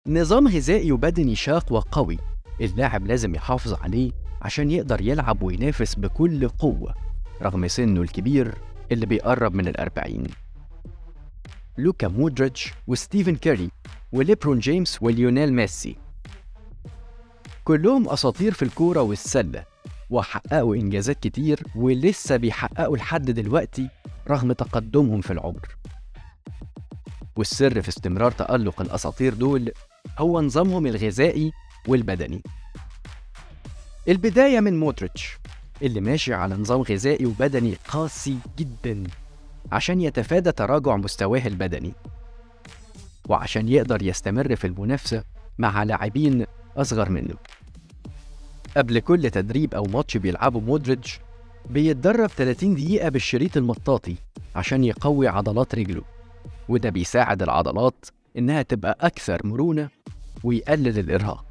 نظام غذائي وبدني شاق وقوي اللاعب لازم يحافظ عليه عشان يقدر يلعب وينافس بكل قوة رغم سنه الكبير اللي بيقرب من الأربعين لوكا مودريتش وستيفن كاري وليبرون جيمس وليونيل ميسي كلهم أساطير في الكورة والسلة وحققوا إنجازات كتير ولسه بيحققوا لحد دلوقتي رغم تقدمهم في العمر والسر في استمرار تألق الأساطير دول هو نظامهم الغذائي والبدني البداية من مودريتش اللي ماشي على نظام غذائي وبدني قاسي جدا عشان يتفادى تراجع مستواه البدني وعشان يقدر يستمر في المنافسة مع لاعبين أصغر منه قبل كل تدريب أو ماتش بيلعبه مودريتش بيتدرب 30 دقيقة بالشريط المطاطي عشان يقوي عضلات رجله وده بيساعد العضلات إنها تبقى أكثر مرونة ويقلل الإرهاق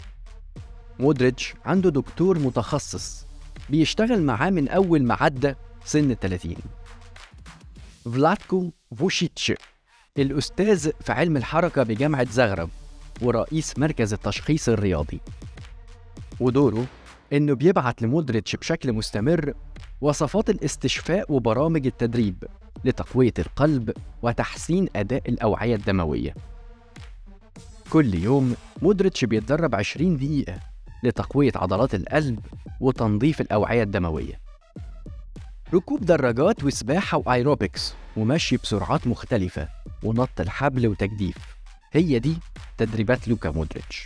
مودريتش عنده دكتور متخصص بيشتغل معاه من أول ما عدى سن 30 فلاتكو فوشيتش الأستاذ في علم الحركة بجامعة زغرب ورئيس مركز التشخيص الرياضي ودوره إنه بيبعت لمودريتش بشكل مستمر وصفات الاستشفاء وبرامج التدريب لتقوية القلب وتحسين أداء الأوعية الدموية كل يوم مودريتش بيتدرب 20 دقيقة لتقوية عضلات القلب وتنظيف الأوعية الدموية ركوب دراجات وسباحة وأيروبكس ومشي بسرعات مختلفة ونط الحبل وتجديف هي دي تدريبات لوكا مودريتش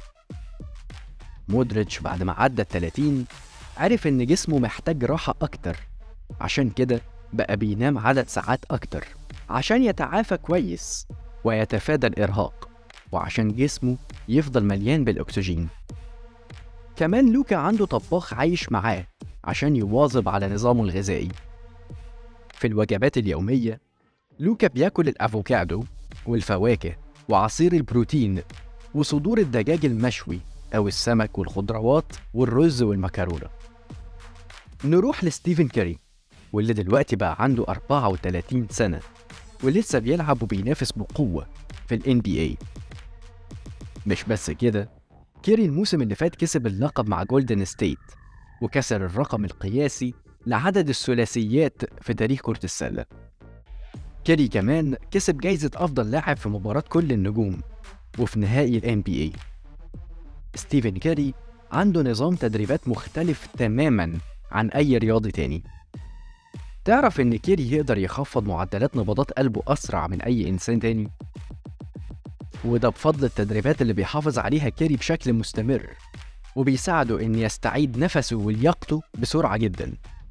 مودريتش بعد ما عدى ال 30 عرف إن جسمه محتاج راحة أكتر عشان كده بقى بينام عدد ساعات أكتر عشان يتعافى كويس ويتفادى الإرهاق وعشان جسمه يفضل مليان بالأكسجين كمان لوكا عنده طباخ عايش معاه عشان يواظب على نظامه الغذائي في الوجبات اليومية لوكا بياكل الأفوكادو والفواكه وعصير البروتين وصدور الدجاج المشوي أو السمك والخضروات والرز والمكرونة نروح لستيفن كاري واللي دلوقتي بقى عنده 34 سنة ولسه بيلعب وبينافس بقوة في ال NBA مش بس كده كيري الموسم اللي فات كسب اللقب مع جولدن ستيت وكسر الرقم القياسي لعدد الثلاثيات في تاريخ كرة السلة كيري كمان كسب جايزة أفضل لاعب في مباراة كل النجوم وفي نهائي ال NBA ستيفن كيري عنده نظام تدريبات مختلف تماما عن أي رياضي تاني تعرف إن كيري يقدر يخفض معدلات نبضات قلبه أسرع من أي إنسان تاني؟ وده بفضل التدريبات اللي بيحافظ عليها كيري بشكل مستمر وبيساعده إن يستعيد نفسه ولياقته بسرعة جدا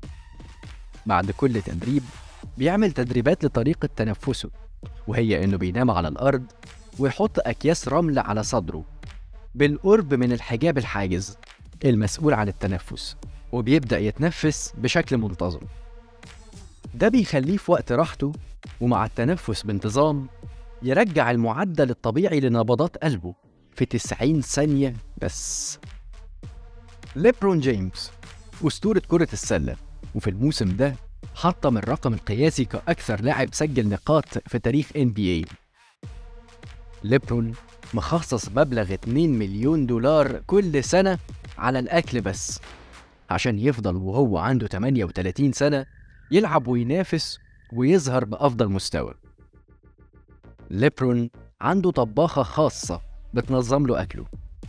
بعد كل تدريب بيعمل تدريبات لطريقة تنفسه وهي إنه بينام على الأرض ويحط أكياس رمل على صدره بالقرب من الحجاب الحاجز المسؤول عن التنفس وبيبدأ يتنفس بشكل منتظم ده بيخليه في وقت راحته ومع التنفس بانتظام يرجع المعدل الطبيعي لنبضات قلبه في 90 ثانية بس ليبرون جيمس أسطورة كرة السلة وفي الموسم ده حطم الرقم القياسي كأكثر لاعب سجل نقاط في تاريخ NBA ليبرون مخصص مبلغ 2 مليون دولار كل سنة على الأكل بس عشان يفضل وهو عنده 38 سنة يلعب وينافس ويظهر بأفضل مستوى ليبرون عنده طباخة خاصة بتنظم له أكله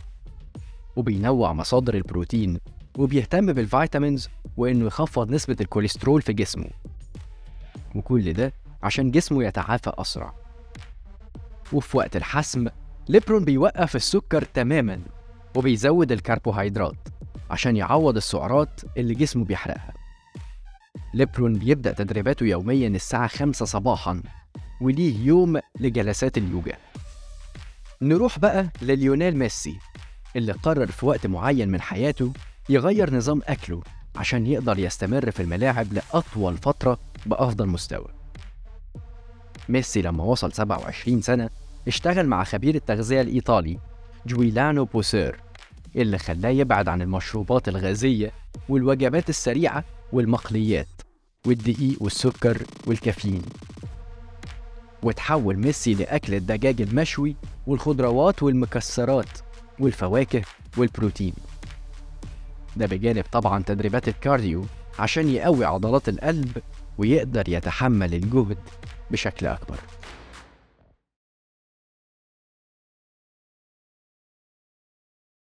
وبينوع مصادر البروتين وبيهتم بالفيتامينز وإنه يخفض نسبة الكوليسترول في جسمه وكل ده عشان جسمه يتعافى أسرع وفي وقت الحسم ليبرون بيوقف السكر تماما وبيزود الكربوهيدرات عشان يعوض السعرات اللي جسمه بيحرقها ليبرون بيبدأ تدريباته يوميا الساعة 5 صباحا وليه يوم لجلسات اليوجا نروح بقى لليونيل ميسي اللي قرر في وقت معين من حياته يغير نظام أكله عشان يقدر يستمر في الملاعب لأطول فترة بأفضل مستوى ميسي لما وصل 27 سنة اشتغل مع خبير التغذية الإيطالي جويلانو بوسير اللي خلاه يبعد عن المشروبات الغازية والوجبات السريعة والمقليات والدقيق والسكر والكافيين وتحول ميسي لأكل الدجاج المشوي والخضروات والمكسرات والفواكه والبروتين ده بجانب طبعا تدريبات الكارديو عشان يقوي عضلات القلب ويقدر يتحمل الجهد بشكل أكبر